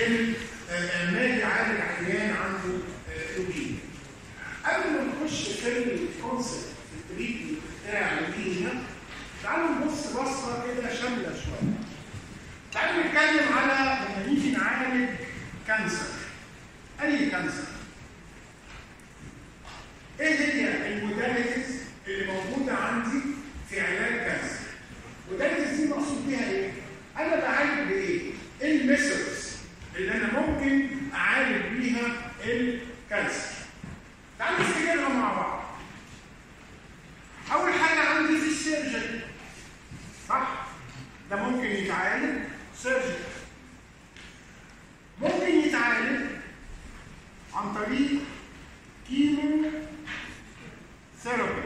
من آه، ما يعالج عيان عنده آه، لوكيميا. قبل ما نخش في الكونسيبت في التريتمنت بتاع اللوكيميا تعالوا نبص بصه كده شامله شويه. تعالوا نتكلم على لما نيجي نعالج كانسر اي كانسر ايه هي الموداليتيز اللي موجوده عندي في علاج كانسر الموداليتيز دي مقصود بيها ايه انا بعالج بايه ايه الميثودز اللي انا ممكن اعالج بيها الكانسر تعالوا نفتكرها مع بعض اول حاجه عندي في السيرجري صح ده ممكن يتعالج سيرجري ممكن يتعالج عن طريق كيمو ثيرابي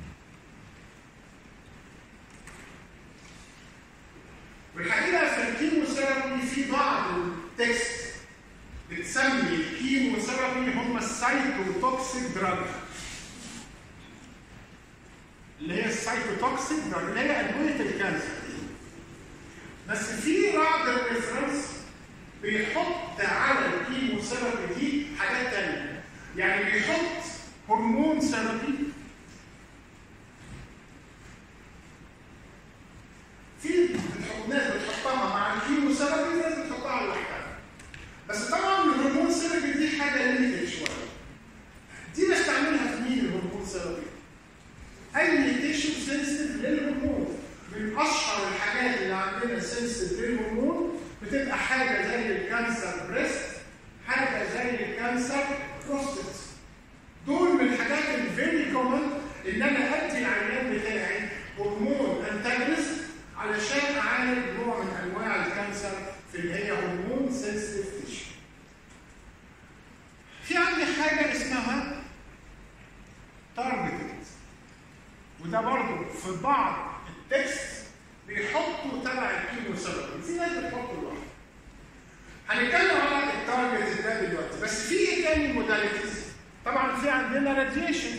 والحقيقه في الكيمو ثيرابي في بعض التكست بتسمي الكيمو ثيرابي هم السايتوتوكسيك دراج اللي هي السايتوتوكسيك دراج اللي هي ادويه الكانسر بس في بعض الريفرنس بيحط على الكيمو ثيرابي دي حاجات تانية يعني بيحط هرمون ثيرابي في بتحط- ناس بتحطها مع الكيمو ثيرابي ناس بتحطها لوحدها بس طبعا الهرمون ثيرابي دي حاجه ليميتد شويه دي بستعملها في مين الهرمون ثيرابي؟ اي تيشو سنسيتيف للهرمون من اشهر الحاجات اللي عندنا سنسيتيف للهرمون بتبقى حاجه زي الكانسر بريست حاجه زي الكانسر بروستات دول من الحاجات الفيري كومن ان انا ادي العيان بتاعي هرمون انتاجونست علشان اعالج نوع من انواع الكانسر في اللي هي هرمون سنسيتيف تيشو في عندي حاجه اسمها تارجتد وده برضه في بعض التكست بيحطوا تبع الكيموثيرابي في ناس بتحطه لوحده هنتكلم على التارجت ده دلوقتي بس في ايه تاني موداليتيز طبعا في عندنا راديشن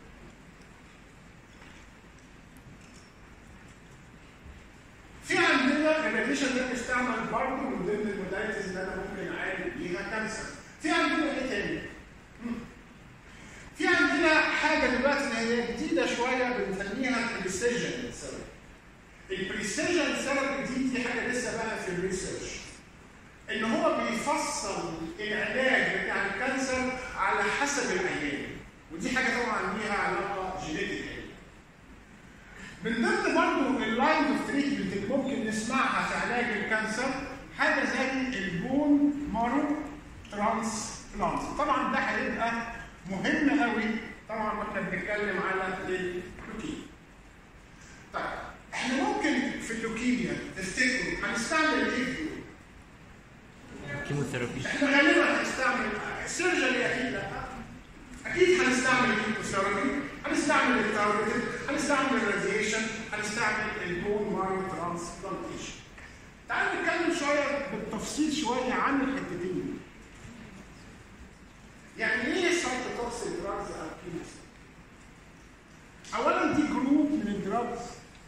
في عندنا الراديشن ده بيستعمل برضه من ضمن الموداليتيز اللي انا ممكن اعالج بيها كانسر في عندنا ايه تاني؟ مم. في عندنا حاجه دلوقتي اللي هي جديده شويه بنسميها البريسيجن ثيرابي. البريسيجن ثيرابي دي دي حاجه لسه بقى في الريسيرش. ان هو بيفصل العلاج بتاع الكانسر على حسب العيان ودي حاجه طبعا ليها علاقه جينيتيكيه. من ضمن برضه اللاين اوف تريتمنت اللي ممكن نسمعها في علاج الكانسر حاجه زي البون مارو ترانسبلانت طبعا ده هيبقى مهم قوي طبعا واحنا بنتكلم على اللوكيميا. طيب احنا ممكن في اللوكيميا تفتكروا هنستعمل ايه في دول؟ كيموثيرابي احنا غالبا هنستعمل سيرجري اكيد لا اكيد هنستعمل الكيموثيرابي هنستعمل التارجت هنستعمل الراديشن هنستعمل البون مارو ترانسبلانتيشن تعالوا نتكلم شويه بالتفصيل شويه عن الحتتين يعني ايه سايتوتوكسيك دراجز او كيموثيرابي اولا دي جروب من الدراجز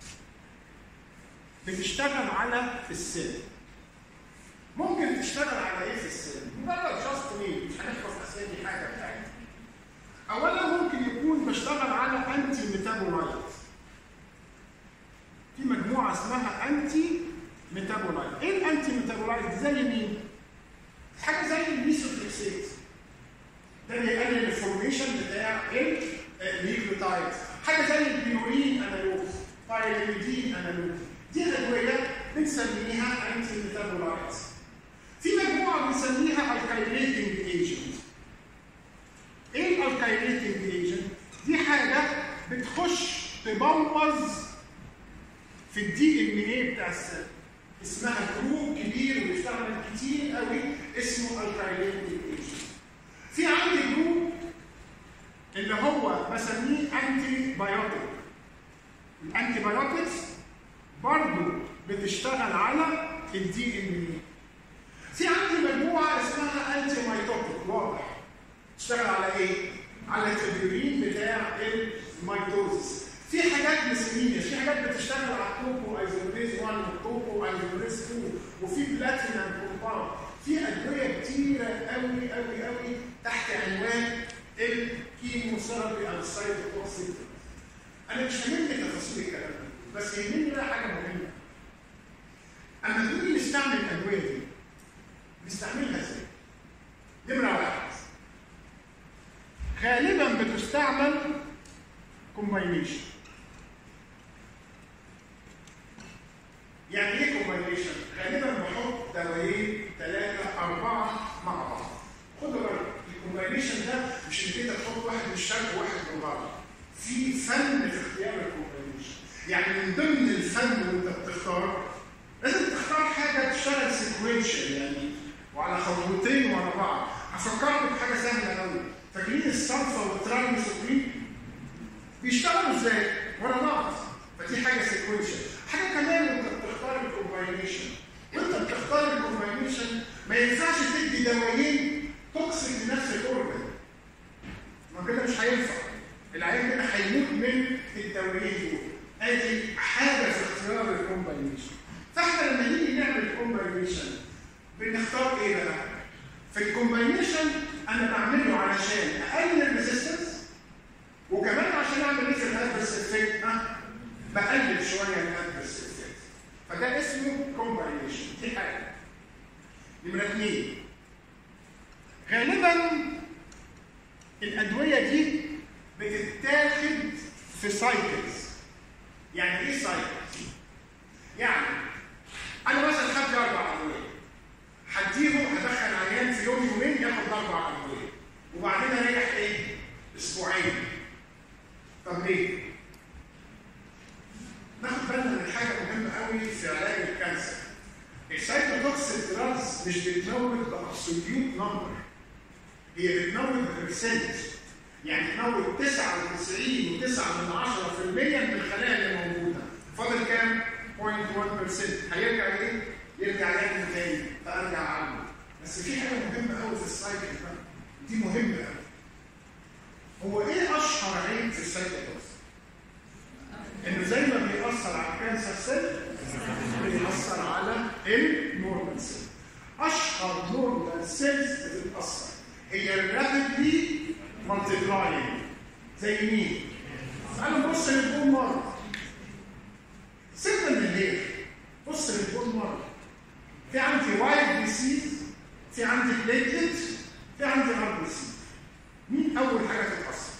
بتشتغل على السيل ممكن تشتغل على ايه في السن؟ مجرد جاست مين مش هنحفظ اسامي حاجه بتاعتها. اولا ممكن يكون بشتغل على انتي ميتابولايت. في مجموعه اسمها انتي ميتابولايت. ايه الانتي ميتابولايت؟ زي مين؟ حاجه زي الميثوتريكسيت. ده بيقلل الفورميشن بتاع النيوكليوتايد. حاجه زي البيورين انالوج، بايريدين انالوج. دي ادويه بنسميها انتي ميتابولايت. في مجموعه بنسميها الكايليتنج ايجنت. ايه الالكايليتنج ايجنت؟ دي حاجه بتخش تبوظ في الدي ان ايه بتاع السيل. اسمها جروب كبير وبيستعمل كتير قوي اسمه الكايليتنج ايجنت. في عندي جروب اللي هو بسميه انتي بايوتيك. الانتي بايوتكس برضه بتشتغل على الدي ان ايه. في عندي مجموعه اسمها انتي مايتوتيك واضح تشتغل على ايه؟ على التبريد بتاع الميتوزس في حاجات مسلينيا في حاجات بتشتغل على التوبو ايزوليز 1 والتوبو ايزوليز 2 وفي بلاتينم كومباوند في ادويه كتيره قوي قوي قوي تحت عنوان الكيموثيرابي او السايتوتوكسيك انا مش هاممني تفاصيل الكلام ده بس يهمني بقى حاجه مهمه اما نيجي نستعمل الادويه دي نستعملها ازاي؟ نمره واحد غالبا بتستعمل كومباينيشن يعني ايه كومباينيشن؟ غالبا بحط دوايين ثلاثة أربعة مع بعض. خدوا بالك الكومباينيشن ده مش انك انت تحط واحد من الشرق وواحد من الغرب. في فن في اختيار الكومباينيشن. يعني من ضمن الفن وانت بتختار لازم تختار حاجة تشتغل سيكوينشال يعني وعلى خطوتين ورا بعض. هفكركم بحاجة سهلة قوي. فاكرين الصلفة والترايموسوبرين؟ بيشتغلوا ازاي؟ ورا بعض. فدي حاجة سيكوينشال. حاجة كمان وانت بتختار الكومباينيشن وانت بتختار الكومباينيشن ما ينفعش تدي دوايين توكسيك لنفس الاورجن ما كده مش هينفع العيان كده هيموت من الدوايين دول ادي حاجه في اختيار الكومباينيشن فاحنا لما نيجي نعمل كومباينيشن بنختار ايه بقى؟ في الكومباينيشن انا بعمله علشان اقلل الريزيستنس وكمان عشان اعمل ايه في الادفرس افكت بقلل شويه الادفرس افكت فده اسمه كومباينيشن دي حاجه نمره اثنين غالبا الادويه دي بتتاخد في سايكلز يعني ايه سايكلز؟ يعني انا مثلا خدت اربع ادويه هديهم هدخل عيان في يوم يومين ياخد اربع ادويه وبعدين اريح ايه؟ اسبوعين طب ليه؟ ناخد بالنا من حاجه مهمه قوي في علاج الكانسر. السايتوتوكسيك دراجز مش بتموت بابسوليوت نمبر. هي بتموت ببرسنت. يعني تموت 99.9 من 10% من الخلايا اللي موجوده. فاضل كام؟ 0.1% هيرجع ايه؟ يرجع ياكل تاني فارجع عنه. بس في حاجه مهمه قوي في السايكل بقى. دي مهمه قوي. هو ايه اشهر عيب في السايتوتوكسيك؟ انه زي ما بيأثر على الكانسر سيل بيأثر على النورمال سيل اشهر نورمال سيلز بتتأثر هي الرابيدلي مالتيبلاينج زي مين؟ تعالوا نبص للبون مارك سيبنا من الليل بص للبون مارك في عندي وايت ديسيز في عندي بليتلت في عندي ار بي سي مين اول حاجه تتأثر؟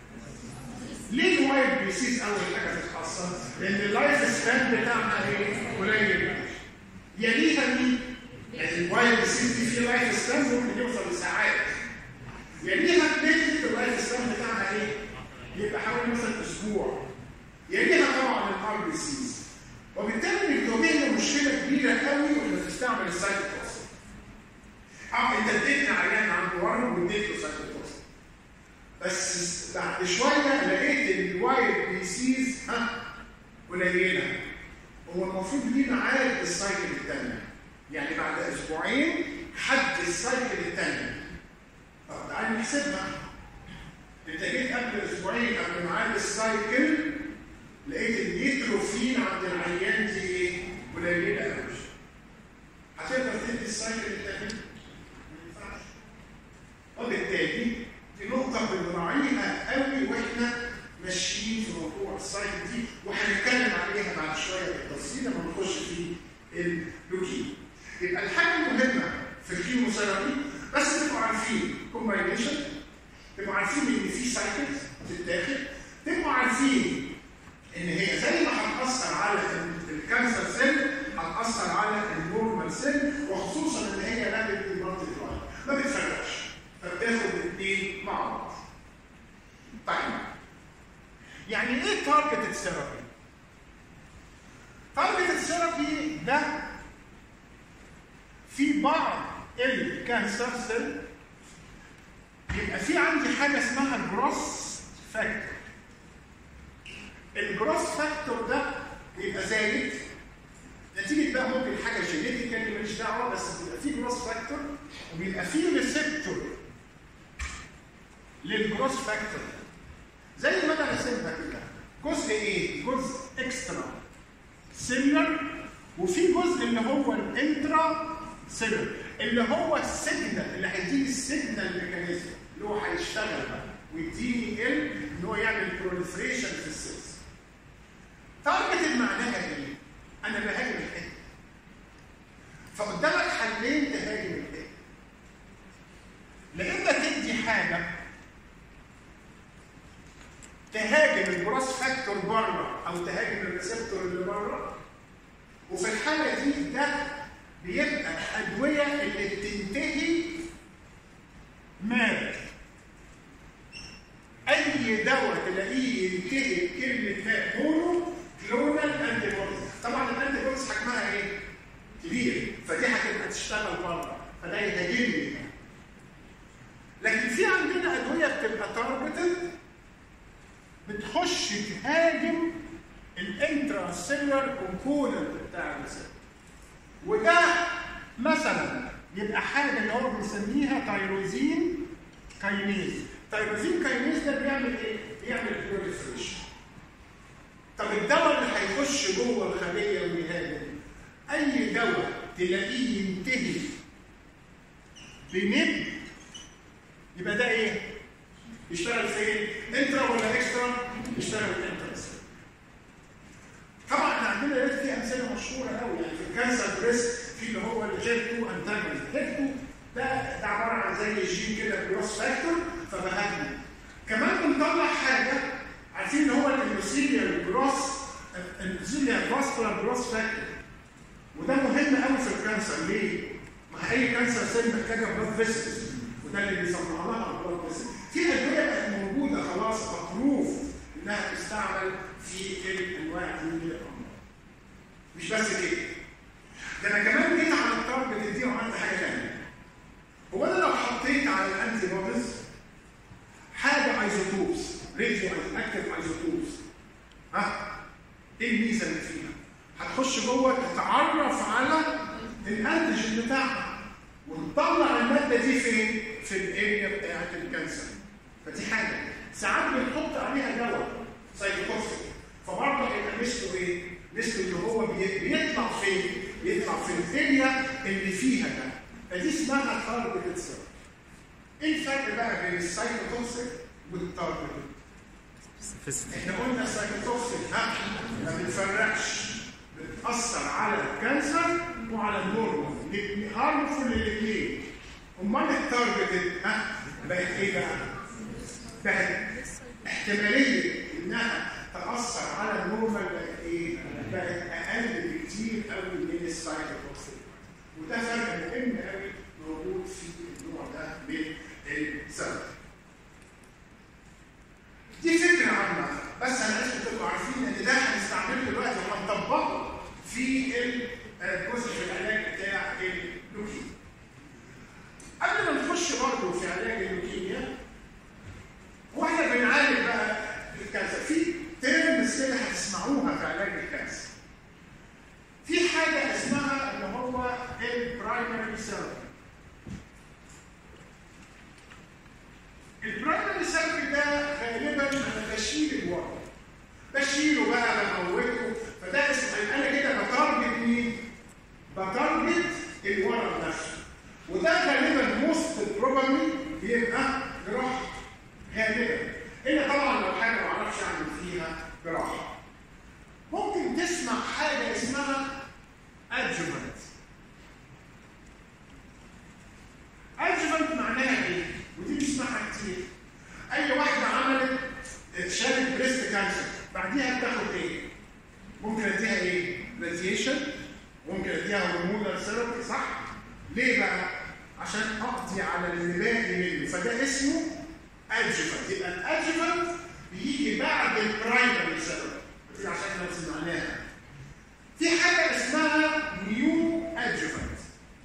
ليه الوايت بيسيز اول حاجه تتحصل؟ لان اللايف سبان بتاعها ايه؟ قليل يليها مين؟ يعني الوايت بيسيز دي في لايف سبان ممكن يوصل لساعات يليها بليتلت اللايف سبان بتاعها ايه؟ يبقى حوالي مثلا اسبوع يليها طبعا الار بي سيز وبالتالي بتواجهنا مشكله كبيره قوي لما تستعمل السايتوتوكسين اه انت اديتني عيان عنده ورم واديت له سايتوتوكسين بس بعد شويه لقيت الوايت بيسيز ها قليله هو المفروض ليه ميعاد السايكل الثانيه يعني بعد اسبوعين حد السايكل الثانيه طب تعالى نحسبها انت جيت قبل اسبوعين قبل ميعاد السايكل لقيت النيتروفين عند العيان دي ايه؟ قليله قوي هتقدر تدي السايكل الثانيه؟ ما ينفعش وبالتالي دي نقطة بنراعيها قوي واحنا ماشيين في موضوع السايكل دي وهنتكلم عليها بعد شوية بالتفصيل لما نخش في اللوكيميا. يبقى الحاجة المهمة في الكيموثيرابي بس تبقوا عارفين كومباينيشن تبقوا عارفين ان في سايكلز بتتاخد تبقوا عارفين ان هي زي ما هتأثر على الكانسر سيل هتأثر على النورمال سيل وخصوصا ان هي رابيدلي مالتيبلاي ما بتفرقش فبتاخد الاثنين مع بعض. طيب يعني ايه تارجتد ثيرابي؟ تارجتد ثيرابي ده في بعض الكانسر سيل يبقى في عندي حاجه اسمها الجروس فاكتور. الجروس فاكتور ده بيبقى زايد نتيجه بقى ممكن حاجه جينيتيكالي ماليش دعوه بس بيبقى في جروس فاكتور وبيبقى في ريسبتور للجروس فاكتور زي ما انا رسمها كده جزء ايه؟ جزء اكسترا سيلولر وفي جزء اللي هو الانترا سيلر اللي هو السيجنال اللي هيديني السيجنال ميكانيزم اللي هو هيشتغل بقى ويديني ال ان هو يعمل بروليفريشن في السيلز تارجت معناها ايه؟ انا بهاجم الحته فقدامك حلين تهاجم الحته لا اما تدي حاجه تهاجم الجروس فاكتور بره او تهاجم الريسبتور اللي بره وفي الحاله دي ده بيبقى ادويه اللي بتنتهي مات اي دواء تلاقيه ينتهي بكلمه مات مونو كلونال انتي بوديز طبعا الانتي بوديز حجمها ايه؟ كبير فدي هتبقى تشتغل بره فده يهاجمني لكن في عندنا ادويه بتبقى تارجتد بتخش تهاجم الانترا سيلولر كومبوننت بتاع الريسبتور وده مثلا يبقى حاجه اللي هو بنسميها تايروزين كاينيز تايروزين كاينيز ده بيعمل ايه؟ بيعمل بروليفريشن طب الدواء اللي هيخش جوه الخليه ويهاجم اي دواء تلاقيه ينتهي بنب يبقى ده ايه؟ يشتغل فين؟ انترا ولا اكسترا؟ يشتغل انترا طبعا احنا عندنا دلوقتي في امثله مشهوره قوي يعني في الكانسر بريست في اللي هو الجير 2 انتاجونست الجير 2 ده ده عباره عن زي جين كده جروس فاكتور فبهاجمه كمان بنطلع حاجه عارفين ان هو الاندوثيليال جروس الاندوثيليال فاسكولار جروس فاكتور وده مهم قوي في الكانسر ليه؟ ما اي كانسر سيل محتاجه بلاد فيسلز وده اللي بيصنع لها البلاد فيسلز في ادويه بقت موجوده خلاص مقروف انها تستعمل في الانواع دي من الامراض مش بس كده ده انا كمان جيت على التارجت دي وعملت حاجه ثانيه هو انا لو حطيت على الانتي بوديز حاجه ايزوتوبس راديو اكتف ايزوتوبس ها ايه الميزه اللي فيها؟ هتخش جوه تتعرف على الانتيجين بتاعها وتطلع الماده دي فين؟ في الاريا بتاعت الكانسر فدي حاجه ساعات بنحط عليها دواء سايكوتوكسيك فبرضه هيبقى ميزته ايه؟ ميزته ان هو بيطلع فين؟ بيطلع في الاريا اللي فيها ده فدي اسمها تارجتد سيرم ايه الفرق بقى بين السايكوتوكسيك والتارجتد؟ احنا قلنا السايكوتوكسيك ها ما بتفرقش بتاثر على الكانسر وعلى النورمال هارمفول للاثنين امال التارجتد ها بقت ايه بقى؟ بقت احتماليه انها تاثر على النورمال بقت ايه؟ بقت اقل بكتير قوي من السايكوتوكسيك وده فرق مهم قوي موجود في النوع ده من السبب. دي فكره عامه بس انا عايزكم تبقوا عارفين ان ده هنستعمله دلوقتي وهنطبقه في الجزء في العلاج بتاع اللوكيميا. قبل ما نخش برضه في علاج اللوكيميا واحنا بنعالج بقى الكانسر في ترمز كده هتسمعوها في علاج الكانسر. في حاجه اسمها اللي هو البرايمري ثيرابي. البرايمري ثيرابي ده غالبا انا بشيل الورم. بشيله بقى بموته فده اسمه انا كده بتارجت مين؟ بتارجت الورم نفسه. وده غالبا موست بروبابلي بيبقى جراحه غالبا. هنا طبعا لو حاجه ما اعرفش اعمل فيها جراحه. ممكن تسمع حاجه اسمها adjuvant. adjuvant معناها ايه؟ ودي بنسمعها كتير. اي واحده عملت شالت بريست كانسر بعديها بتاخد ايه؟ ممكن اديها ايه؟ راديشن ممكن اديها هرمونال ثيرابي صح؟ ليه بقى؟ عشان اقضي على اللي باقي منه فده اسمه adjuvant يبقى الادجوفنت بيجي بعد البرايمري ثيرابي دي عشان لو سمعناها في حاجه اسمها نيو ادجوفنت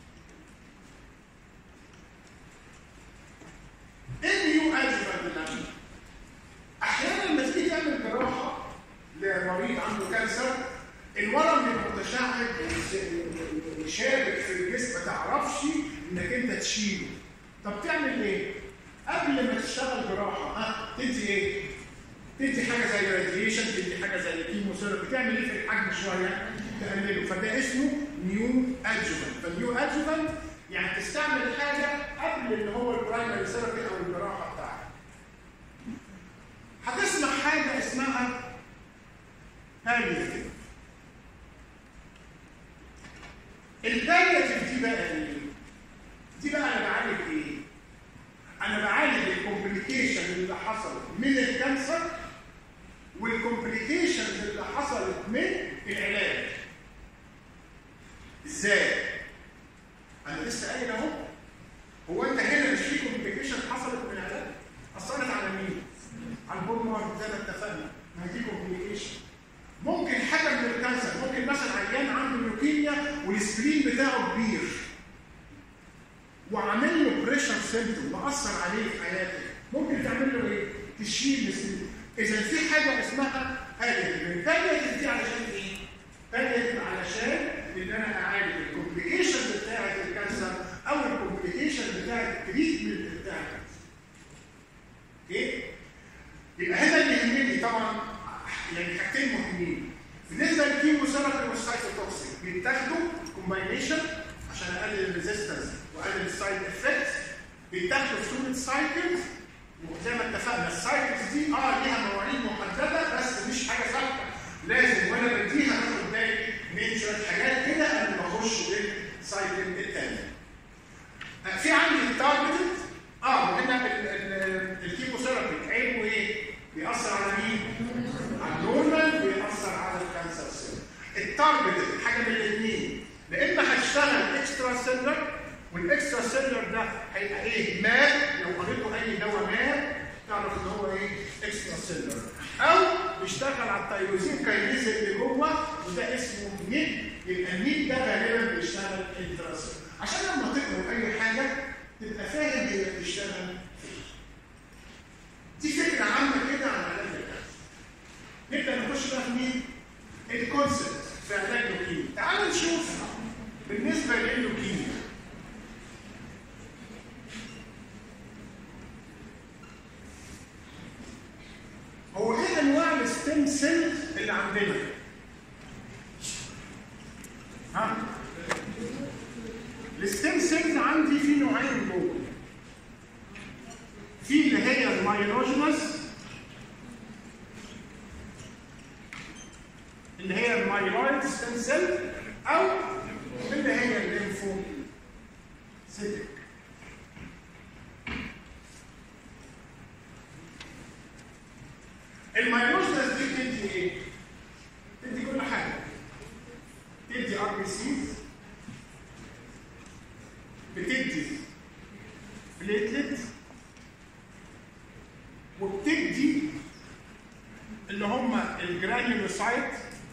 ايه نيو ادجوفنت ده؟ احيانا لما تيجي تعمل جراحه لمريض عنده كانسر الورم بيبقى متشعب وشابك في الجسم ما تعرفش انك انت تشيله طب تعمل ايه؟ قبل ما تشتغل جراحه ها تدي ايه؟ تدي حاجه زي راديشن تدي حاجه زي كيموثيرابي تعمل ايه في الحجم شويه؟ تقلله فده اسمه نيو ادجوفنت فالنيو ادجوفنت يعني تستعمل حاجه قبل اللي هو البرايمري ثيرابي او الجراحه بتاعتك هتسمع حاجه اسمها بالياتيف البالياتيف دي بقى ايه؟ دي بقى انا بعالج ايه؟ انا بعالج الكومبليكيشن اللي حصلت من الكانسر والكومبليكيشنز اللي حصلت من العلاج ازاي؟ انا لسه قايل اهو هو انت هنا مش في كومبليكيشن حصلت من العلاج؟ اثرت على مين؟ على الهرمون زي ما اتفقنا ما هي دي كومبليكيشن ممكن حاجه من الكانسر ممكن مثلا عيان عنده لوكيميا والسكرين بتاعه كبير وعامل له بريشر سيمتوم مأثر عليه في حياته ممكن تعمل له ايه؟ تشيل السكرين اذا في حاجه اسمها باليتيف الباليتيف دي علشان ايه؟ باليتيف علشان ان انا اعالج الكومبليكيشن بتاعه الكانسر او الكومبليكيشن بتاعه التريتمنت بتاع الكانسر اوكي؟ يبقى هنا اللي يهمني طبعا يعني حاجتين مهمين بالنسبه للكيموثيرابي والسايتوتوكسيك بيتاخدوا كومباينيشن عشان اقلل الريزيستنس واقلل السايد افكتس بيتاخدوا في صوره سايكلز وزي ما اتفقنا السايكلز دي اه ليها مواعيد محدده بس مش حاجه ثابته لازم وانا بديها باخد بالي من شويه حاجات كده قبل ما اخش للسايكل الثاني في عندي التارجتد اه وهنا الكيموثيرابي عيبه ايه؟ بيأثر على مين؟ على النورمال بيأثر على الكانسر سيل. التارجتد حاجه من الاثنين لا اما هشتغل اكسترا سيلر والاكسترا سيلر ده هيبقى ايه؟ ماء لو قريته اي دواء ماء تعرف ان هو ايه؟ اكسترا سيلر او بيشتغل على التيروزين كاينيز اللي جوه وده اسمه نيد يبقى النيد ده غالبا بيشتغل انترا سيلر عشان لما تقرا اي حاجه تبقى فاهم هي بتشتغل دي فكره عامه كده عن علاج الكانسر. نبدا نخش بقى في مين؟ الكونسبت في علاج اللوكيميا. تعالوا نشوف بالنسبه لللوكيميا. هو ايه انواع الستيم سيل اللي عندنا؟ ها؟ الستيم سيلز عندي في نوعين جوه. في اللي هي المايلوجينس اللي هي المايلويد ستيم سيل او اللي هي الليمفو سيتك المايلوجينس دي بتدي ايه؟ بتدي كل حاجه بتدي ار بي سيز بتدي بليتلت وبتدي اللي هم الجرانيولوسايت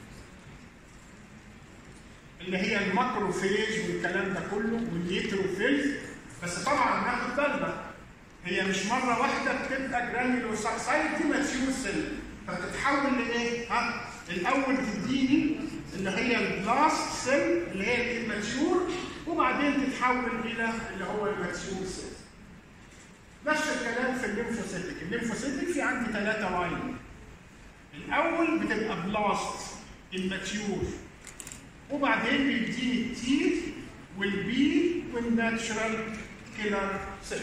اللي هي الماكروفيج والكلام ده كله والنيتروفيج بس طبعا ناخد بالنا هي مش مره واحده بتبقى جرانيولوسايت دي ماتيور سيل فتتحول لايه؟ ها؟ الاول تديني اللي هي البلاست سيل اللي هي الماتيور وبعدين تتحول الى اللي هو الماتيور سيل نفس الكلام في الليمفوسيتك الليمفوسيتك في عندي ثلاثة لاين الأول بتبقى بلاست الماتيور وبعدين بيديني التي والبي والناتشرال كيلر سيل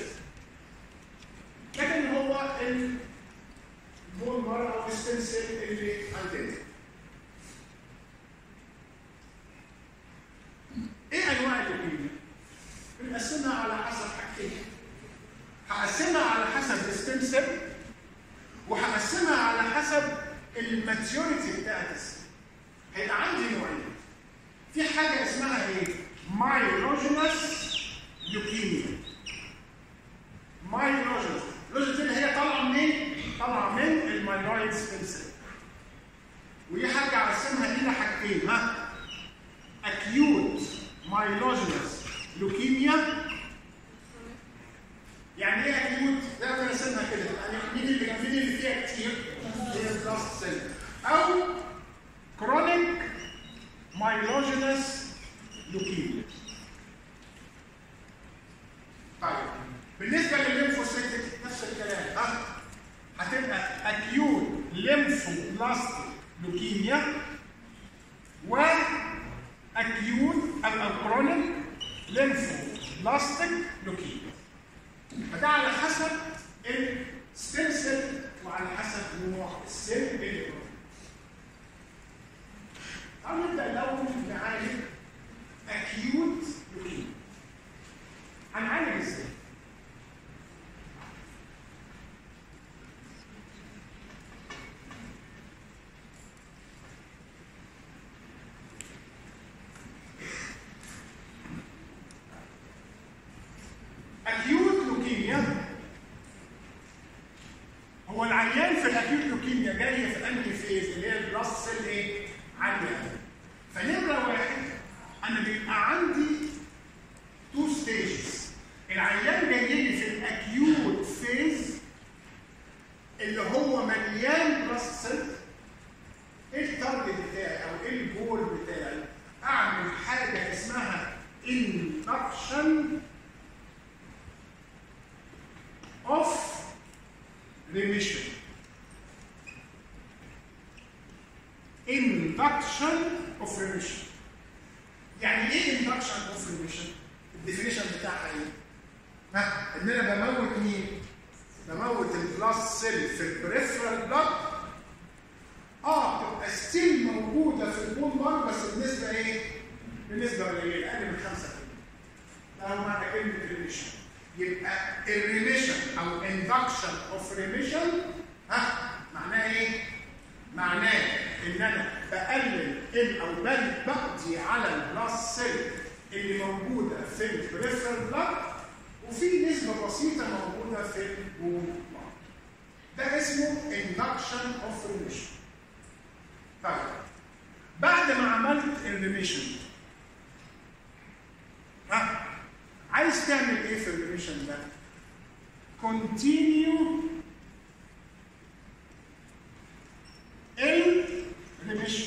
لكن هو البون مارو او الستيم سيل اللي عندنا ايه انواع اللوكيميا؟ بنقسمها على حسب حاجتين هقسمها على حسب الستيم سيل وهقسمها على حسب الماتيوريتي بتاعت السيل هيبقى عندي نوعين في حاجه اسمها ايه؟ مايلوجينس لوكيميا مايلوجينس اللوجينس اللي هي طالعه منين؟ طالعه من المايلويد ستيم سيل ودي حاجه هقسمها الى حاجتين ها اكيوت مايلوجينس لوكيميا يعني ايه اكيوت؟ زي ما رسمها كده يعني مين اللي كان مين اللي فيها كتير؟ هي البلاست سيل او كرونيك مايلوجينس لوكيميا طيب بالنسبه للليمفوسيتك نفس الكلام ها هتبقى اكيوت ليمفوبلاستيك لوكيميا و اكيوت او بلاستيك لوكيميا فده على حسب الستيم سيل وعلى حسب نوع السيل اللي موجود. تعالوا نبدا الاول نعالج اكيوت لوكيميا هنعالج ازاي؟ اكيوت لوكيميا هو العيان في الاكيوت لوكيميا جاي في انهي فيز اللي هي البلس سيل ايه؟ عاليه فنمره واحد انا بيبقى عندي تو ستيجز العيان جاي لي في الاكيوت فيز اللي هو مليان بلس سيل ايه التارجت بتاعي او ايه الجول بتاعي؟ اعمل حاجه اسمها induction of remission. Induction of remission. يعني ايه induction of remission؟ الديفينيشن بتاعها ايه؟ ها ان انا بموت مين؟ بموت البلاس سيل في البريفرال بلاد اه تبقى ستيل موجوده في البون مار بس النسبه ايه؟ بنسبه قليله اقل من 5% ده هو معنى كلمه ريميشن يبقى الريميشن او اندكشن اوف ريميشن ها معناه ايه؟ معناه ان انا بقلل ال او بل بقضي على البلاس سيل اللي موجوده في البريفرال بلاد وفي نسبه بسيطه موجوده في البون مارك. ده اسمه اندكشن اوف ريميشن. طيب بعد ما عملت الريميشن ها عايز تعمل ايه في الريميشن ده؟ continue الريميشن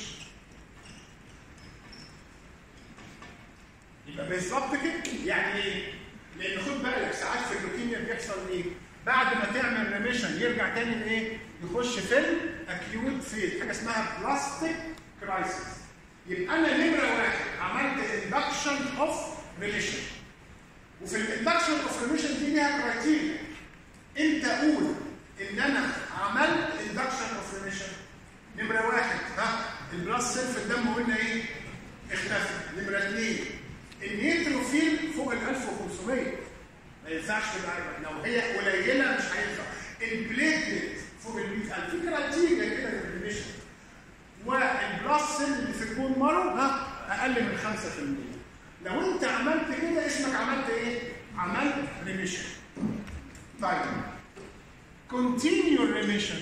يبقى بالظبط كده يعني ايه؟ لان خد بالك ساعات في اللوكيميا بيحصل ايه؟ بعد ما تعمل ريميشن يرجع تاني لايه؟ يخش في الاكيوت فيز حاجه اسمها بلاستيك كرايسيس يبقى انا نمره واحد عملت اندكشن اوف ريميشن وفي الاندكشن اوف ريميشن دي ليها كرايتيريا امتى اقول ان انا عملت اندكشن اوف ريميشن نمره واحد ها البلاس سيل في الدم قلنا ايه؟ اختفى نمره اثنين النيتروفيل فوق ال 1500 ما ينفعش تبقى لو هي قليله مش هينفع البليتلت فوق ال 100000 في كرايتيريا كده للريميشن والبلاس سيل اللي في البون مارو ها اقل من 5% لو انت عملت كده اسمك عملت ايه؟ عملت ريميشن. طيب كونتينيو ريميشن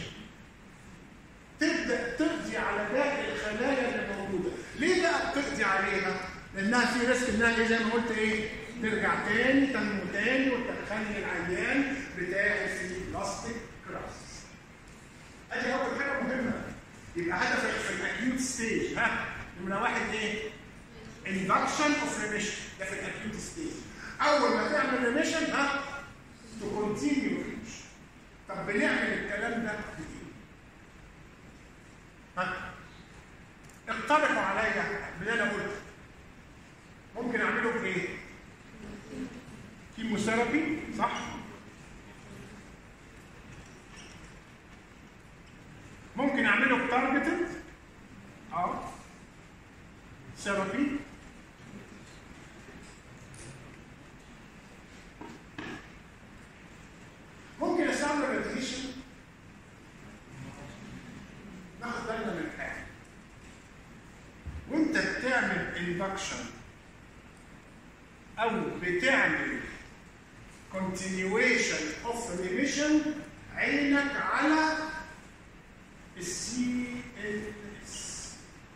تبدا تقضي على باقي الخلايا اللي موجوده، ليه بقى بتقضي عليها؟ لانها في ريسك انها ايه زي ما قلت ايه؟ ترجع تاني تنمو تاني وتخلي العيان بتاعي في بلاستيك كرايسيس. ادي اول حاجه مهمه يبقى هدفك في الاكيوت ستيج ها نمره واحد ايه؟ induction of remission ده في الاكيوت ستيج اول ما تعمل ريميشن ها تو كونتينيو ريميشن طب بنعمل الكلام ده بايه؟ ها اقترحوا عليا باللي انا قلته ممكن اعمله بايه؟ كيموثيرابي صح؟ ممكن اعمله بتارجتد اه ثيرابي ممكن استعمل راديشن ناخد بالنا من حاجه وانت بتعمل اندكشن او بتعمل continuation of remission عينك على السي ال اس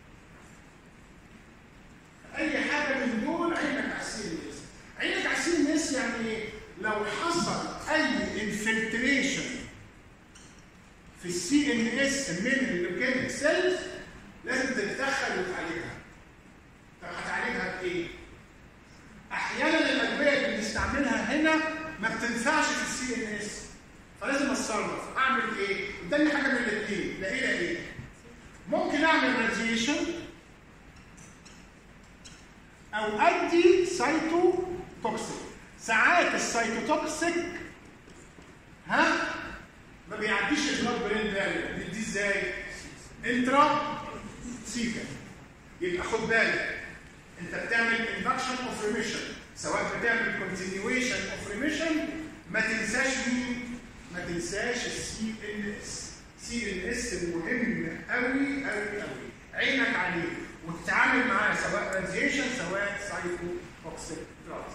اي حاجه من دول عينك على السي ال اس عينك على السي ال اس يعني ايه لو حصل اي انفلتريشن في السي ان اس من اللوكيميك سيلز لازم تتدخل وتعالجها طب هتعالجها بايه؟ احيانا الادويه اللي بنستعملها هنا ما بتنفعش في السي ان اس فلازم اتصرف اعمل ايه؟ قدامي حاجه من الاثنين لا ايه لا ايه؟ ممكن اعمل راديشن او ادي سايتو توكسين ساعات السايتوتوكسيك ها ما بيعديش البلاد برين بارير دي ازاي؟ انترا سيكا يبقى خد بالك انت بتعمل اندكشن اوف ريميشن سواء بتعمل كونتينيويشن اوف ريميشن ما تنساش مين؟ ما تنساش السي ان اس سي ان اس المهم قوي قوي قوي عينك عليه وتتعامل معاه سواء راديشن سواء سايكو توكسيك دراجز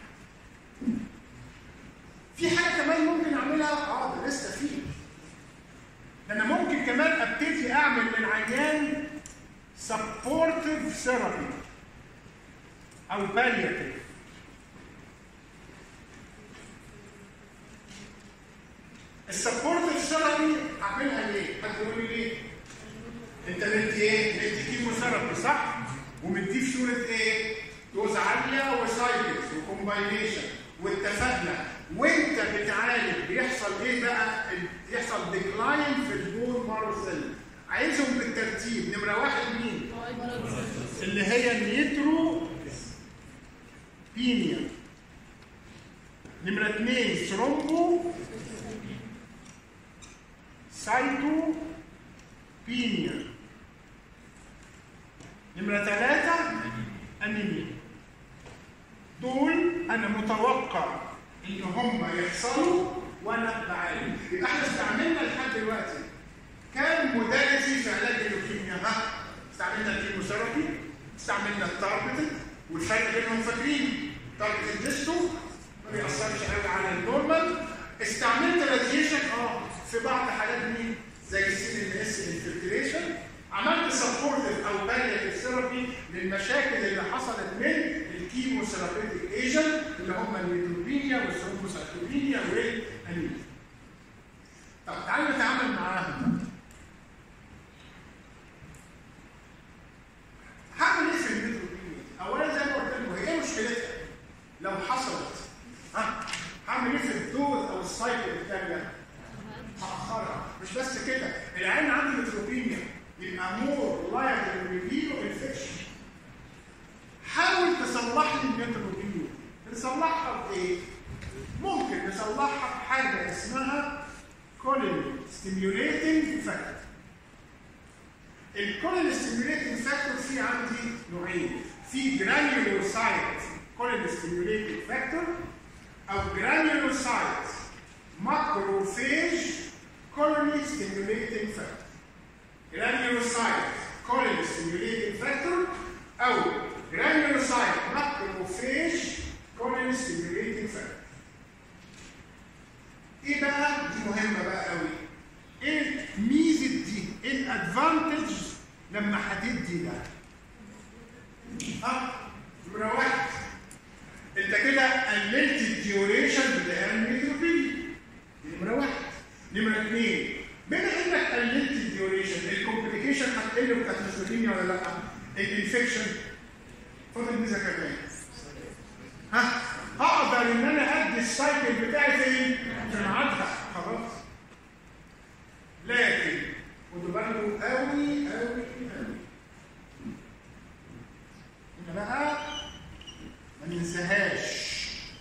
في حاجه كمان ممكن اعملها اه ده لسه في ده انا ممكن كمان ابتدي اعمل للعيان سبورتيف ثيرابي او بالياتيف السبورتيف ثيرابي اعملها ليه؟ حد يقول لي ليه؟ انت مدي ايه؟ مدي كيمو ثيرابي صح؟ ومديه في صوره ايه؟ دوز عاليه وسايكلز وكومباينيشن واتفقنا وانت بتعالج بيحصل ايه بقى؟ بيحصل ديكلاين في البون مارو سيل عايزهم بالترتيب نمره واحد مين؟ اللي هي النيترو بينيا نمرة اثنين ثرومبو سايتو بينيا نمرة ثلاثة أنيميا دول أنا متوقع إن هم يحصلوا وأنا بعالج يبقى إحنا استعملنا لحد دلوقتي كام موداليتي في علاج اللوكيميا ها؟ استعملنا الكيموثيرابي استعملنا التارجتد والفرق بينهم فاكرين تارجتد ديستو ما بيأثرش قوي على النورمال استعملت راديشن اه في بعض حالات مين زي السي ان اس انفلتريشن عملت سبورتيف او بالياتيف ثيرابي للمشاكل اللي حصلت من الكيموثيرابيوتيك ايجنت اللي هم النيتروبينيا والثرومبوسايتوبينيا والانيميا. طب تعالوا نتعامل معاهم هعمل ايه في النيتروبينيا؟ اولا زي ما قلت لكم هي ايه مشكلتها؟ لو حصلت ها هعمل ايه في الدوز او السايكل الثانيه؟ هاخرها مش بس كده العين عنده نيتروبينيا يبقى مور لايبل ريفيو انفكشن حاول تصلح لي النيتروبينيا نصلحها بايه؟ ممكن نصلحها بحاجه اسمها كولين ستيميوليتنج فاكتور الكولين ستيميوليتنج فاكتور في عندي نوعين في جرانيولوسايت كولين ستيميوليتنج فاكتور او جرانيولوسايت ماكروفيج colony stimulating factor granulocyte colony stimulating factor او granulocyte macrophage colony stimulating factor ايه بقى دي مهمه بقى قوي ايه ميزه دي ايه الادفانتج لما هتدي ده اه نمره واحد انت كده قللت الديوريشن بتاع الميتروبيلي نمره واحد نمره اثنين بما انك قللت الديوريشن الكومبليكيشن هتقل بتاعت الميتروبيليا ولا لا؟ الانفكشن فاضل ميزه كمان ها هقدر ان انا ادي السايكل بتاعي فين؟ في ميعادها خلاص لكن خدوا بالكم قوي قوي قوي هنا بقى ما ننساهاش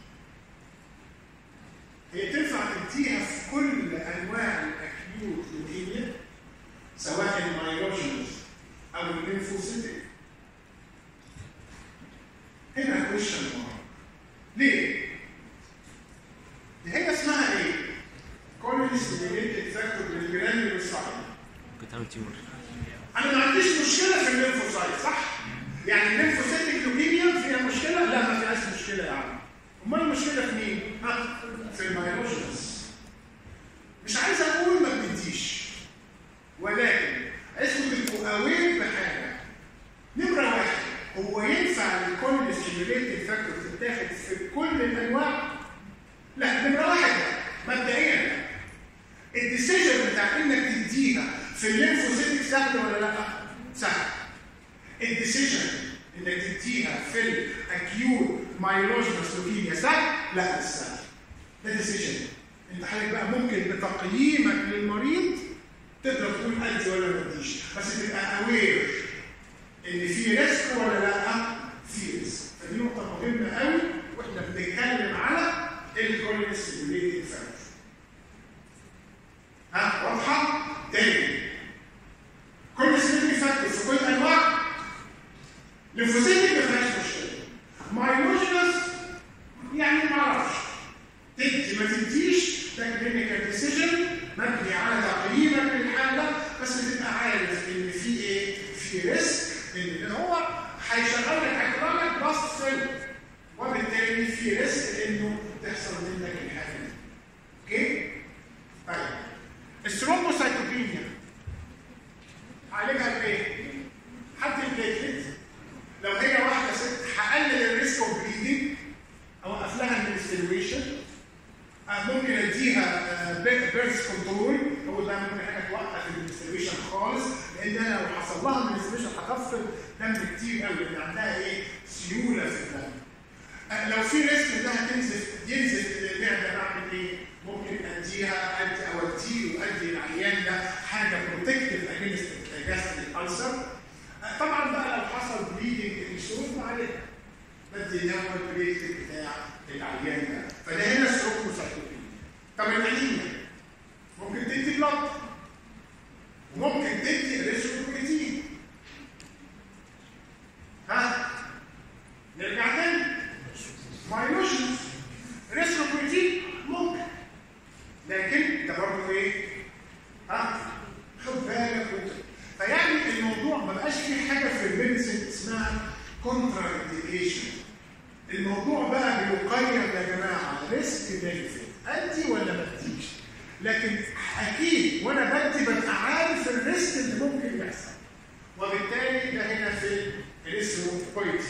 هي تنفع تديها في كل انواع الاكيوت لوكيميا سواء المايلوجينز او الليمفوسيتك هنا كويشن مارك ليه؟ دي هي اسمها ايه؟ كولوني ستيميوليتد فاكتور بالجرانيولوسايت ممكن تعمل تيور انا ما عنديش مشكله في الليمفوسايت صح؟ يعني الليمفوسيتك لوكيميا فيها مشكله؟ لا ما فيهاش مشكله يا عم امال المشكله في مين؟ ها؟ في المايلوجينز مش عايز اقول ما بنديش ولكن عايزكم تبقوا اوير بحاجه نمره واحد هو ينفع الكل ستيميوليتد فاكتور تتاخد في كل الانواع؟ لا نمره واحد مبدئيا الديسيجن بتاع انك تديها في الليمفوسيتك سهل ولا لا؟ سهل الديسيجن انك تديها في الاكيوت مايلوجينس لوكيميا سهل؟ لا مش سهل ده ديسيجن انت حضرتك بقى ممكن بتقييمك للمريض تقدر تقول ادي ولا ما اديش بس تبقى اوير ان في ريسك ولا لا؟ في ريسك فدي نقطه مهمه قوي واحنا بنتكلم على الكولين ستيميوليتنج فاكتور ها واضحه تاني كل ستيميوليتنج فاكتور في كل انواع ليمفوسيتك ما فيهاش مشكله مايلوجينس يعني ما اعرفش تدي ما تديش ده كلينيكال ديسيجن مبني على تقييمك للحاله بس تبقى عارف ان في ايه في ريسك ان هو هيشغل لك هيطلع لك باست فيلم وبالتالي في ريسك انه تحصل منك الحاجه دي اوكي طيب الثرومبوسايتوبينيا عالجها بايه؟ حد البليتلت لو هي واحده ست هقلل الريسك اوف بليدنج اوقف لها الانستلويشن ممكن اديها بيرث كنترول هو ده ممكن حاجه توقف الانستلويشن خالص لان انا لو حصل لها الانستلويشن هتفقد دم كتير قوي لان عندها ايه؟ سيوله في الدم لو في ريسك انها تنزف ينزف المعده بعمل ايه؟ ممكن اديها ادي او ادي وادي العيان ده حاجه بروتكتيف اجينست جاستريك السر طبعا بقى لو حصل بليدنج انسول عليها بدي اللي هو البليتلت بتاع العيان ده فده هنا الثرومبوسايتوبينيا طب الانيميا ممكن تدي بلط وممكن تدي ريسوبروتين ها نرجع تاني مايلوجينز ريسوبروتين ممكن لكن ده برضه ايه؟ ها خد بالك وانت فيعني الموضوع ما بقاش فيه حاجه في الميديسن اسمها كونترا انديكيشن الموضوع بقى بيقيم يا جماعه ريسك بنفيت ادي ولا ما اديش لكن اكيد وانا بدي ببقى عارف الريسك اللي ممكن يحصل وبالتالي ده هنا في الاسروبويتي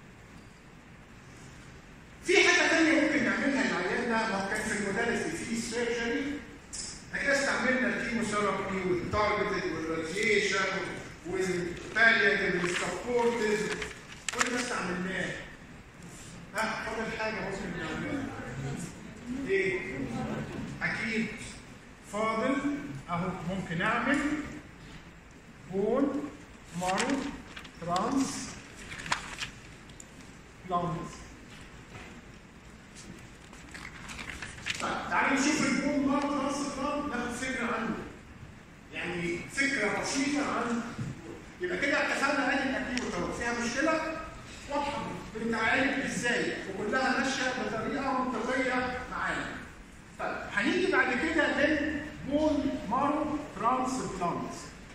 في حاجه ثانيه ممكن نعملها للعيان ده ما هو كان في الموداليتي في سيرجري احنا استعملنا الكيموثيرابي والتارجتد والراديشن والبالياتيف والسبورتيف كل ده استعملناه ها فاضل حاجه ممكن نعملها ايه اكيد فاضل اهو ممكن اعمل بون مارو ترانس بلانز طيب تعالوا نشوف البون مارو ترانس بلانز ناخد فكره عنه يعني فكره بسيطه عن يبقى كده اتفقنا ادي الاكيوت فيها مشكله واضحه بنتعالج ازاي وكلها ماشيه بطريقه منطقيه معانا. طيب هنيجي بعد كده للبون مارو ترانسبلانت.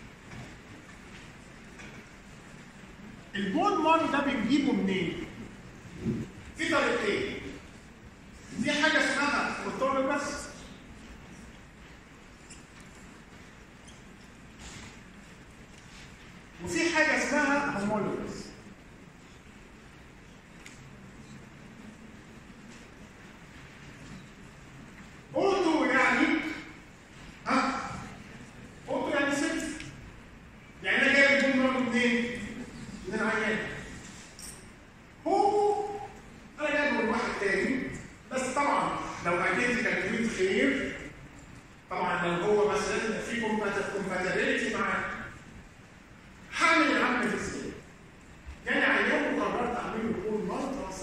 البون مارو ده بنجيبه منين؟ في طريقتين. في حاجه اسمها اوتولوجس وفي حاجه اسمها هومولوجس. اوتو يعني ها اوتو يعني سيلف يعني انا جايب البوم ده منين؟ من العيان هو انا جايبه من واحد تاني بس طبعا لو ايدنتيكال تويت خير طبعا لو هو مثلا في كومباتيبيلتي معاه هعمل العمل ازاي؟ جالي عيان وقررت اعمل له بول مالتي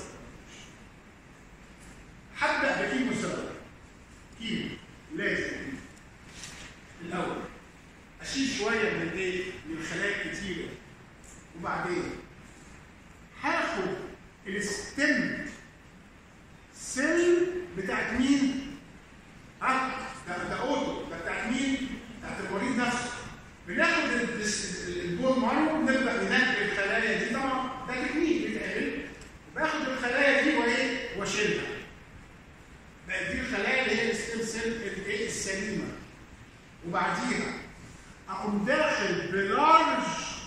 هبدا بكيمو ثيرابي كيلو لازم الاول اشيل شويه من الايه من الخلايا الكتيره وبعدين هاخد الستم سيل بتاعت مين ها ده ده اوتو ده بتاعت مين بتاعت المريض نفسه بناخد البون مارو نبدا ننقي الخلايا دي طبعا ده تكنيك بيتعمل باخد الخلايا دي وايه واشيلها بقت دي الخلايا اللي هي الستيم سيل الايه السليمه وبعديها اقوم داخل بلارج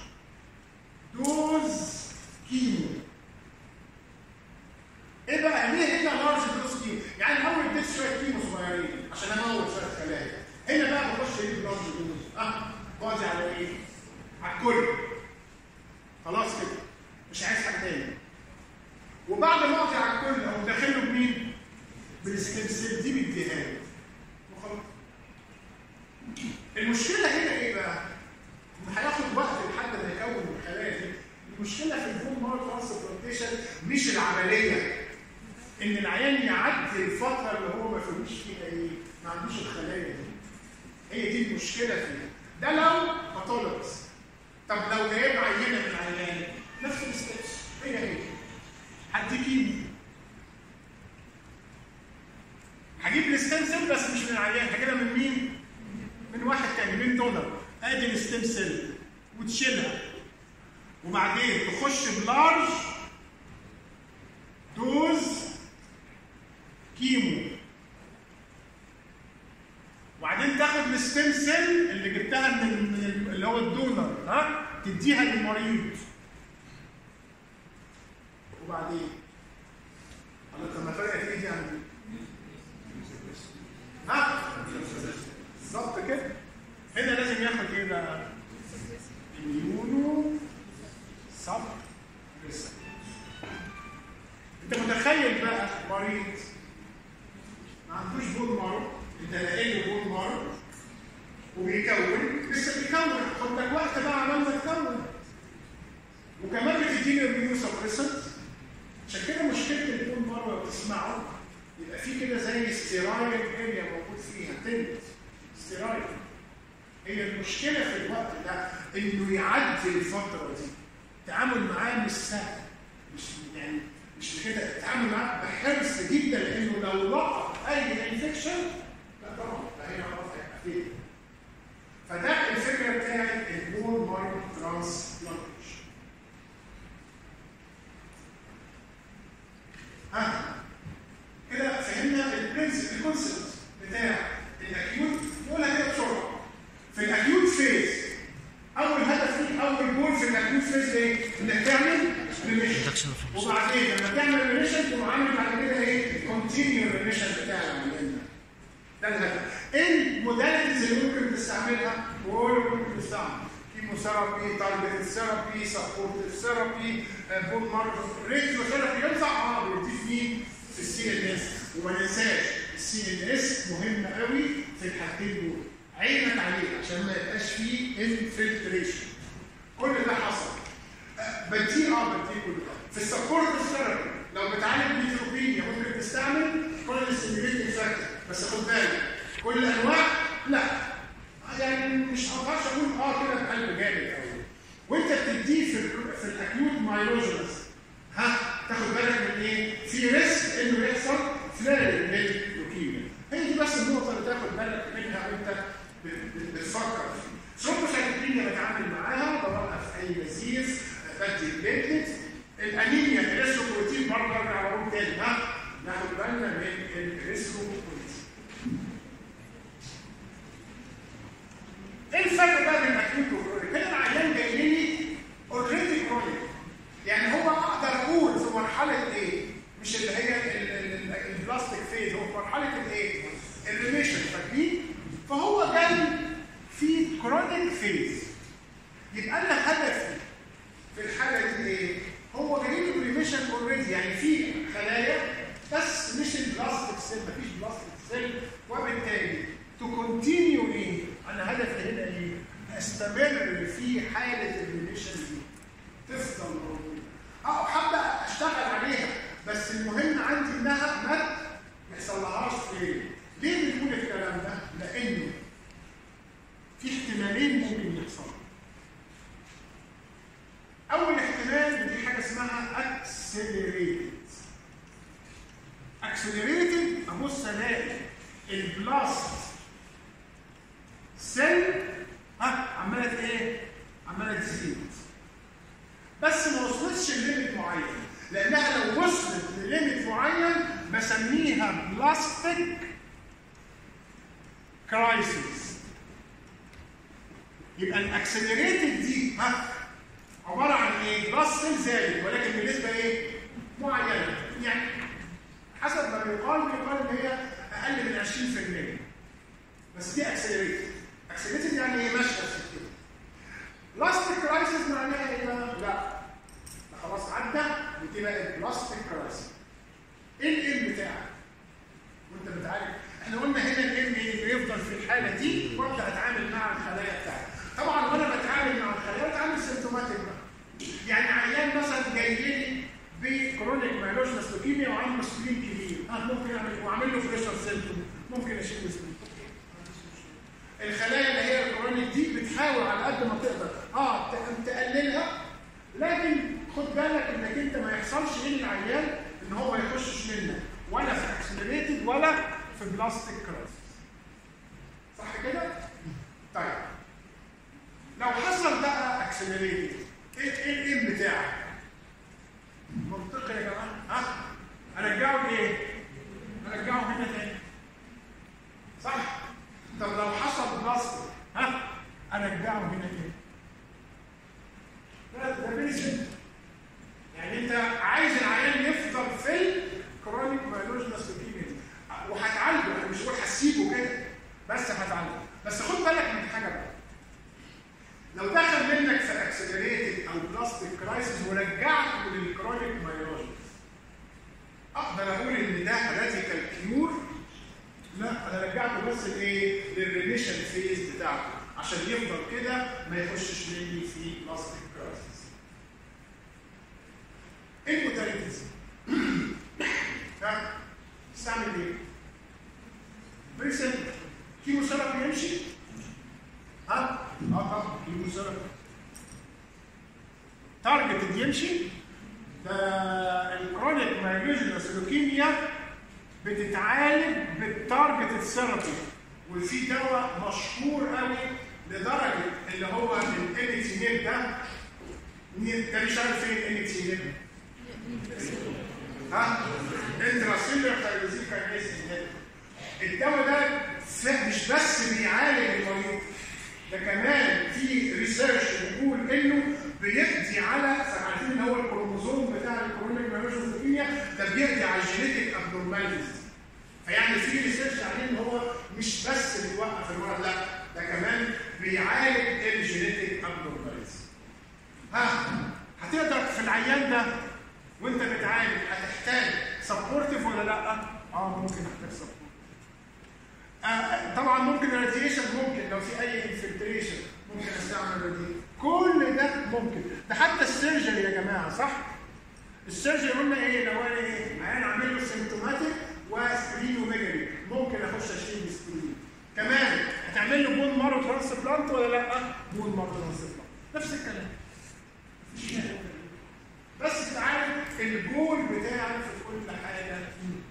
دوز كيمو ايه بقى ليه هنا لارج دوز كيمو يعني اول اديت شويه كيمو صغيرين عشان اموت شويه خلايا هنا بقى بخش اجيب لارج دوز اه بقضي على ايه على الكل خلاص كده مش عايز حاجه تاني وبعد ما اقضي على الكل اقوم داخله بمين بالستيم سيل دي بيديها له وخلاص المشكله هنا ايه بقى؟ ان هياخد وقت لحد ما يكون الخلايا دي المشكله في البون مارو ترانسبلانتيشن مش العمليه ان العيان يعدي الفتره اللي هو ما فيهوش فيها ايه؟ ما عندوش الخلايا دي. هي دي المشكله فيها. ده لو باثولوجيز. طب لو جايب عينه من العيان نفس الستبس هي هي. هديكي هجيب الستيم سيل بس مش من العيان هجيبها من مين؟ من واحد تاني من دونر ادي الستيم سيل وتشيلها وبعدين تخش بلارج دوز كيمو وبعدين تاخد الستيم سيل اللي جبتها من من اللي هو الدونر ها تديها للمريض وبعدين الله طب ما فرقت ايه دي عن دي؟ ها بالظبط كده هنا لازم ياخد ايه بقى؟ اميونو سب انت متخيل بقى مريض ما عندوش بول مارو انت لاقي له بول مارو وبيكون لسه بيكون خد لك وقت بقى عمال ما تكون وكمان بتديله اميونو سبريسنت عشان كده مشكله البول مارو لو تسمعوا يبقى في كده زي ستيرايد اريا موجود فيها تنت ستيرايد هي المشكله في الوقت ده انه يعدي الفتره دي التعامل معاه مش سهل مش يعني مش كده التعامل معاه بحرص جدا لانه لو لقط اي انفكشن لا طبعا ده هيعرف هيبقى فين فده الفكره بتاعت البول مارك ترانسبلانتيشن ها كده فهمنا البرنسبل الكونسبت بتاع الاكيوت نقولها كده بسرعه في الاكيوت فيز اول هدف ليك اول جول في الاكيوت فيز ايه؟ انك تعمل ريميشن وبعدين لما تعمل ريميشن تقوم عامل بعد كده ايه؟ كونتينيو الريميشن بتاع العيان ده الهدف ايه الموداليتيز اللي ممكن تستعملها؟ كل ممكن تستعمل كيموثيرابي تارجت ثيرابي سبورتيف ثيرابي بون مارك راديو ثيرابي ينفع اه بيضيف مين؟ في السي ان اس وما ننساش السي ان اس مهم قوي في الحاجتين دول عينك عليه عشان ما يبقاش فيه انفلتريشن كل ده حصل بديه اه بديه كل ده في السبورت ثيرابي لو بتعالج نيتروبينيا ممكن تستعمل كل ستيميوليتنج فاكتور بس خد بالك كل انواع لا يعني مش هقدرش اقول اه كده بقلب جامد قوي وانت بتديه في ال في الاكيوت مايلوجينس ها تاخد بالك من ايه؟ في ريسك انه يحصل فلاري لللوكيميا هي دي بس النقطه اللي تاخد بالك منها وانت بتفكر فيه ثرومبوسايتوبينيا بتعامل معاها بوقف اي نزيف بدي بليتلت الانيميا الريسوبروتين برضه ارجع واقول تاني ها ناخد بالنا من الريسوبروتين ايه الفرق بقى بين الاكيوت والكرونيك؟ هنا العيان جاي لي اوريدي كرونيك يعني هو اقدر اقول في مرحله ايه؟ مش اللي هي البلاستيك فيز هو في مرحله الايه؟ الريميشن فاكرين؟ فهو جاي في كرونيك فيز يبقى انا هدفي في الحاله دي ايه؟ هو جاي لي بريميشن اوريدي يعني في خلايا بس مش البلاستيك سيل مفيش بلاستيك سيل وبالتالي تو كونتينيو ايه؟ انا هدفي هنا ايه؟ استمر في حاله الريميشن دي تفضل موجوده اه حابه اشتغل عليها بس المهم عندي انها ما يحصلهاش فين ليه بنقول الكلام ده؟ لانه في احتمالين ممكن يحصلوا اول احتمال ودي حاجه اسمها اكسلريتد اكسلريتد ابص الاقي البلاست سيل ها عماله ايه؟ عماله تزيد بس ما وصلتش لليميت معين لانها لو وصلت لليميت معين بسميها بلاستيك كرايسيس يبقى الاكسلريتد دي ها عباره عن ايه؟ بلس زائد ولكن بنسبه ايه؟ معينه يعني حسب ما بيقال بيقال ان هي اقل من 20% بس دي اكسلريتد اكسلريتد يعني ايه ماشيه في كده بلاستيك كرايسيس معناها ايه بقى؟ لا ده خلاص عدى ودي بقت بلاستيك كرايسيس ايه الام بتاعك؟ وانت بتعالج احنا قلنا هنا الام بيفضل في الحاله دي وابدا اتعامل مع الخلايا بتاعتي طبعا وانا بتعامل مع الخلايا بتعامل سيمتوماتيك بقى يعني عيان مثلا جاي لي بكرونيك مايلوجنس لوكيميا وعنده مسؤولين كبير اه ممكن ونعمل واعمل له بريشر سيمتوم ممكن اشيل سبرين الخلايا اللي هي الكرونيك دي بتحاول على قد ما تقدر اه ت- تقللها لكن خد بالك انك انت ما يحصلش ايه للعيان ان هو ما يخشش منك ولا في اكسلريتد ولا في بلاستيك كرايسيس صح كده؟ طيب لو حصل بقى اكسلريتد ايه ايه الايم بتاعك؟ منطقي يا جماعه ها؟ ارجعه لايه؟ ارجعه هنا تاني صح؟ طب لو حصل بلاستيك ها؟ ارجعه هنا تاني ده ده فيري سيمبل يعني انت عايز العيان يفضل في الكرونيك مايلوجنس لوكيميا وهتعالجه انا مش بقول هسيبه كده بس هتعالجه بس خد بالك من حاجه بقى لو دخل منك في اكسلريتد او بلاستيك كرايسيس ورجعته للكرونيك مايلوجنس اقدر اقول ان ده راديكال كيور لا انا رجعته بس لايه؟ للريميشن فيز بتاعته عشان يفضل كده ما يخشش مني في بلاستيك كرايسيس الموتاليتيز ها استعمل ايه؟ فيري سيمبل كيمو ثيرابي يمشي؟ ها؟ اه طبعا كيمو ثيرابي تارجتد يمشي؟ ده الكرونيك مايلوجينس لوكيميا بتتعالج بالتارجتد ثيرابي وفي دواء مشهور قوي لدرجه اللي هو الانيتينيب ده مين- ده بيشتغل فين الانيتينيب؟ ها؟ انتراسيلر تايروزين كاينيز الدواء ده ف- مش بس بيعالج المريض ده كمان في ريسيرش بيقول انه بيقضي على عارفين ان هو الكروموزوم بتاع الكرونيك مايلوجينيا ده بيقضي على الجينيتك ابنورماليتيز فيعني في ريسيرش عليه ان هو مش بس بيوقف المرض لا ده كمان بيعالج الجينيتك ابنورماليتيز ها هتقدر في العيان ده وانت بتعالج هتحتاج سبورتيف ولا لا؟ اه ممكن تحتاج سبورتيف آه طبعا ممكن الراديشن ممكن لو في اي انفلتريشن ممكن استعمل راديشن كل ده ممكن ده حتى السيرجري يا جماعه صح؟ السيرجري قلنا ايه لو انا ايه؟ عيان عامل له سيمتوماتيك وسبرينوميجالي ممكن اخش اشيل السبرين كمان هتعمل له بون مارو ترانسبلانت ولا لا؟ بون مارو ترانسبلانت نفس الكلام مفيش مانع. بس تتعالج الجول بتاعك في كل حاجه فيه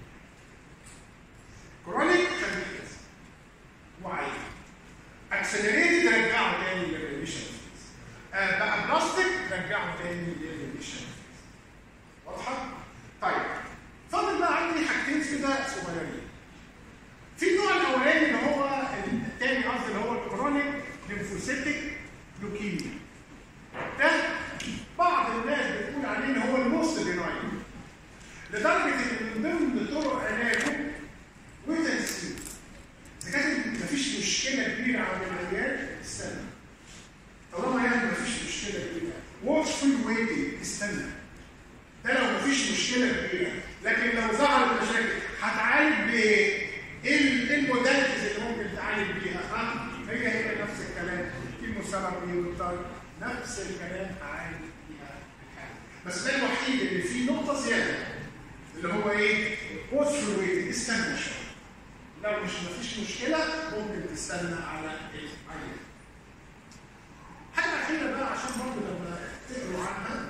كرونيك خليك كده وعي اكسلريتد رجعه تاني للريميشن آه بقى بلاستيك رجعه تاني للريميشن واضحه؟ طيب فاضل بقى عندي حاجتين كده صغيرين في النوع الاولاني اللي هو الثاني قصدي اللي هو الكرونيك ليمفوسيتك لوكيميا ده بعض الناس بتقول عليه ان هو الموست بناين لدرجه ان من ضمن طرق علاجه وتنسيق اذا كانت مفيش مشكله كبيره عند العيان استنى طالما يعني مفيش مشكله كبيره واتشفول ويتنج استنى ده لو مفيش مشكله كبيره لكن لو ظهرت مشاكل هتعالج بايه؟ ايه ال- إيه الموداليتيز اللي ممكن تعالج بيها؟ ها؟ هي هي نفس الكلام كيموثيرابي والطرد نفس الكلام هعالج بيها الحاله بس ده الوحيد اللي فيه نقطه زياده اللي هو ايه؟ واتشفول ويتنج استنى شويه لو مش مفيش مشكله ممكن تستنى على العيان حاجه اخيره بقى عشان برضه لما تقروا عنها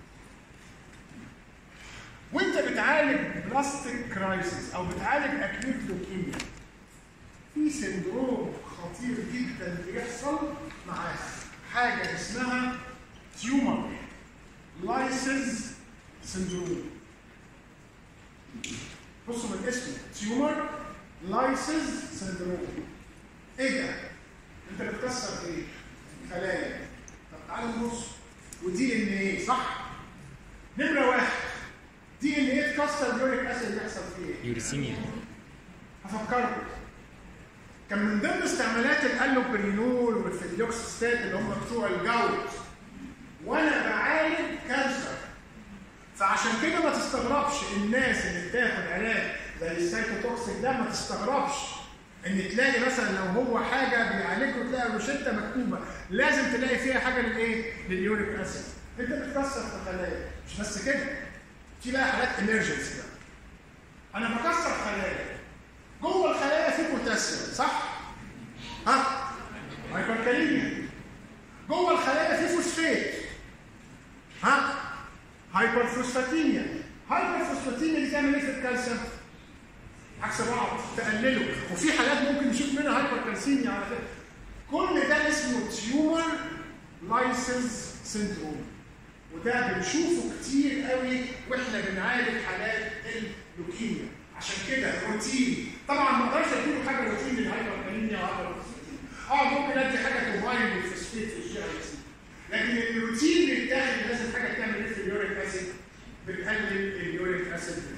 وانت بتعالج بلاستيك كرايسيس او بتعالج اكيوت لوكيميا في سندروم خطير جدا بيحصل معاه حاجه اسمها تيومر لايسز سندروم بصوا من اسمه تيومر لايسز سندروم ايه ده؟ انت بتكسر ايه؟ خلايا طب تعالوا نبص ودي ان ايه صح؟ نمره واحد دي ان ايه تكسر اليوريك اسيد يحصل فيه ايه؟ يوريسيميا هفكركم كان من ضمن استعمالات الالوبرينول والفيديوكسيستات اللي هم بتوع الجوت وانا بعالج كانسر فعشان كده ما تستغربش الناس اللي بتاخد علاج زي السايكوتوكسيك ده ما تستغربش ان تلاقي مثلا لو هو حاجه بيعالجه تلاقي روشته مكتوبه لازم تلاقي فيها حاجه للايه؟ لليوريك اسيد انت بتكسر في خلايا مش بس كده في بقى حالات امرجنسي بقى انا بكسر خلايا جوه الخلايا في بوتاسيوم صح؟ ها؟ هايبركاليميا جوه الخلايا في فوسفات ها؟ هايبرفوسفاتيميا هايبرفوسفاتيميا دي تعمل ايه في الكالسيوم؟ عكس بعض تقلله وفي حالات ممكن نشوف منها هايبركالسيميا على فكره كل ده اسمه تيومر لايسنس سيندروم وده بنشوفه كتير قوي واحنا بنعالج حالات اللوكيميا عشان كده الروتين طبعا ما اقدرش اديله حاجه روتين للهايبركاليميا وهايبرفوسفاتيميا اه ممكن ادي حاجه كومباين بالفوسفيت في الجي اي سي لكن الروتين اللي بيتاخد لازم حاجه تعمل ايه في اليوريك اسيد بتقلل اليوريك اسيد